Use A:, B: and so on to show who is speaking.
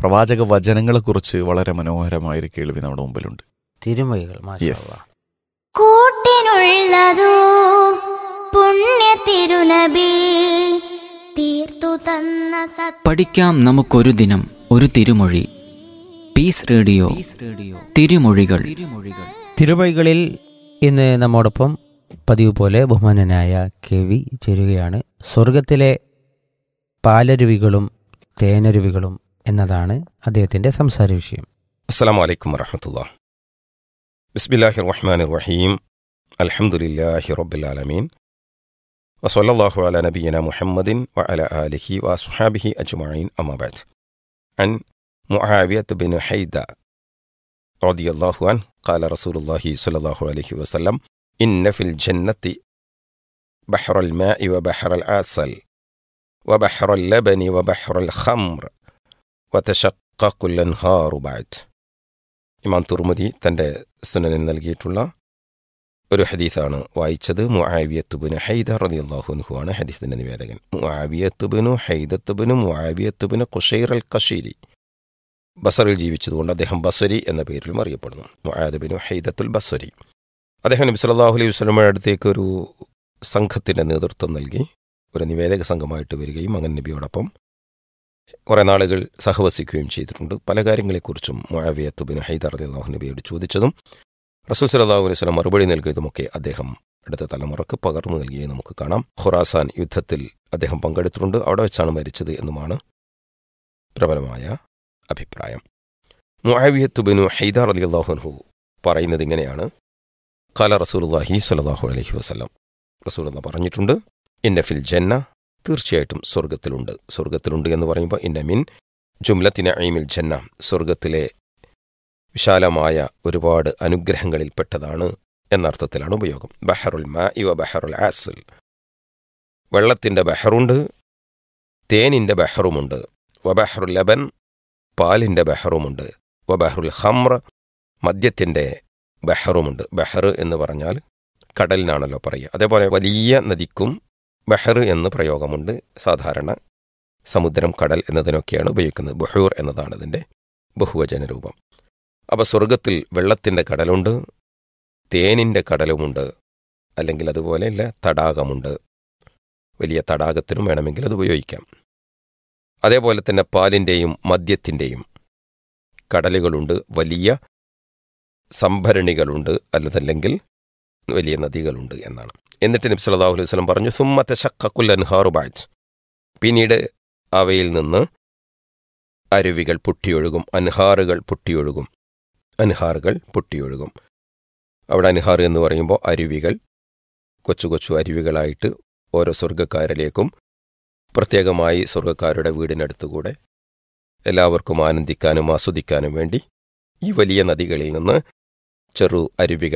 A: പ്രവാചക വചനങ്ങളെക്കുറിച്ച് വളരെ മനോഹരമായൊരു കേൾവി നമ്മുടെ മുമ്പിലുണ്ട്
B: തിരുമൊഴികൾ മാഷാ
A: യെസ്
B: അല്ലാ.
C: കൂട്ടിനുള്ളതോ പുണ്യ തിരുനബി തീർത്തു തന്ന സത്
D: പഠിക്കാം നമുക്കൊരു ദിനം ഒരു തിരുമൊഴി പീസ് റേഡിയോ റേഡിയോ തിരുമൊഴികൾ തിരുമൊഴികൾ
B: തിരുമൊഴികളിൽ ഇന്ന് നമ്മോടൊപ്പം പതിവ് പോലെ ബഹുമാനനായ കെ വി ചേരുകയാണ് സ്വർഗത്തിലെ പാലരുവികളും തേനരുവികളും എന്നതാണ് അദ്ദേഹത്തിന്റെ സംസാര വിഷയം
E: السلام عليكم ورحمة الله بسم الله الرحمن الرحيم الحمد لله رب العالمين وصلى الله على نبينا محمد وعلى آله وأصحابه أجمعين أما بعد عن معاوية بن حيدة رضي الله عنه قال رسول الله صلى الله عليه وسلم إن في الجنة بحر الماء وبحر العسل وبحر اللبن وبحر الخمر وتشقق الأنهار بعد ഇമാം തുർമുദി തൻ്റെ സുനനിൽ നൽകിയിട്ടുള്ള ഒരു ഹദീസാണ് വായിച്ചത് മുആവിയത്തുബിന് ഹൈദർ റതി അള്ളാഹുൻഹു ആണ് ഹദീസിൻ്റെ നിവേദകൻ മുആവിയത്തുബിനു ഹൈദത്തുബിനു മുആവിയത്തുബിന് ഖുഷൈർ അൽ കഷീരി ബസറിൽ ജീവിച്ചതുകൊണ്ട് അദ്ദേഹം ബസരി എന്ന പേരിലും അറിയപ്പെടുന്നു മുആദബിനു ഹൈദത്തുൽ ബസരി അദ്ദേഹം നബി സല്ലല്ലാഹു അലൈഹി വസല്ലമയുടെ അടുത്തേക്ക് ഒരു സംഘത്തിൻ്റെ നേതൃത്വം നൽകി ഒരു നിവേദക സംഘമായിട്ട് വരികയും അങ്ങനെ നബിയോടൊപ്പം കുറേ നാളുകൾ സഹവസിക്കുകയും ചെയ്തിട്ടുണ്ട് പല കാര്യങ്ങളെക്കുറിച്ചും മുആവിയത്തുബിൻ ഹൈദർ അള്ളാഹു നബിയോട് ചോദിച്ചതും റസൂൽ സലാഹു അലൈഹി സ്വലം മറുപടി നൽകിയതുമൊക്കെ അദ്ദേഹം അടുത്ത തലമുറക്ക് പകർന്നു നൽകിയത് നമുക്ക് കാണാം ഖുറാസാൻ യുദ്ധത്തിൽ അദ്ദേഹം പങ്കെടുത്തിട്ടുണ്ട് അവിടെ വെച്ചാണ് മരിച്ചത് എന്നുമാണ് പ്രബലമായ അഭിപ്രായം മുആവിയത്തുബിനു ഹൈദർ അലി അള്ളാഹുൻഹു പറയുന്നത് ഇങ്ങനെയാണ് കാല റസൂലുള്ളാഹി സ്വല്ലല്ലാഹു അലൈഹി വസല്ലം റസൂൽ പറഞ്ഞിട്ടുണ്ട് ഇന്ന ഫിൽ ജന്ന തീർച്ചയായിട്ടും സ്വർഗത്തിലുണ്ട് സ്വർഗത്തിലുണ്ട് എന്ന് പറയുമ്പോൾ ഇന്നമിൻ ജുംലത്തിന ഐമിൽ ജന്ന സ്വർഗത്തിലെ വിശാലമായ ഒരുപാട് അനുഗ്രഹങ്ങളിൽപ്പെട്ടതാണ് എന്നർത്ഥത്തിലാണ് ഉപയോഗം ബഹറുൽ മാ ഇവ ബഹറുൽ ആസുൽ വെള്ളത്തിൻ്റെ ബഹറുണ്ട് തേനിൻ്റെ ബഹറുമുണ്ട് വബഹറുൽ ലബൻ പാലിൻ്റെ ബഹറുമുണ്ട് വബഹറുൽ ഹമ്ര മദ്യത്തിൻ്റെ ബഹറുമുണ്ട് ബഹർ എന്ന് പറഞ്ഞാൽ കടലിനാണല്ലോ പറയുക അതേപോലെ വലിയ നദിക്കും ബഹർ എന്ന് പ്രയോഗമുണ്ട് സാധാരണ സമുദ്രം കടൽ എന്നതിനൊക്കെയാണ് ഉപയോഗിക്കുന്നത് ബഹൂർ എന്നതാണ് അതിൻ്റെ ബഹുവചന രൂപം അപ്പോൾ സ്വർഗത്തിൽ വെള്ളത്തിൻ്റെ കടലുണ്ട് തേനിൻ്റെ കടലുമുണ്ട് അല്ലെങ്കിൽ അതുപോലെയല്ല തടാകമുണ്ട് വലിയ തടാകത്തിനും വേണമെങ്കിൽ അത് ഉപയോഗിക്കാം അതേപോലെ തന്നെ പാലിൻ്റെയും മദ്യത്തിൻ്റെയും കടലുകളുണ്ട് വലിയ സംഭരണികളുണ്ട് അല്ലതല്ലെങ്കിൽ വലിയ നദികളുണ്ട് എന്നാണ് എന്നിട്ട് നബി സല്ലല്ലാഹു അലൈഹി വസല്ലം പറഞ്ഞു സുമ്മത്തെ ഷക്കുൽ അൻഹാറു ബാജ് പിന്നീട് അവയിൽ നിന്ന് അരുവികൾ പൊട്ടിയൊഴുകും അൻഹാറുകൾ പൊട്ടിയൊഴുകും അൻഹാറുകൾ പൊട്ടിയൊഴുകും അവിടെ അൻഹാർ എന്ന് പറയുമ്പോൾ അരുവികൾ കൊച്ചു കൊച്ചു അരുവികളായിട്ട് ഓരോ സ്വർഗ്ഗക്കാരിലേക്കും പ്രത്യേകമായി സ്വർഗ്ഗക്കാരുടെ വീടിനടുത്തുകൂടെ എല്ലാവർക്കും ആനന്ദിക്കാനും ആസ്വദിക്കാനും വേണ്ടി ഈ വലിയ നദികളിൽ നിന്ന് ചെറു അരുവികൾ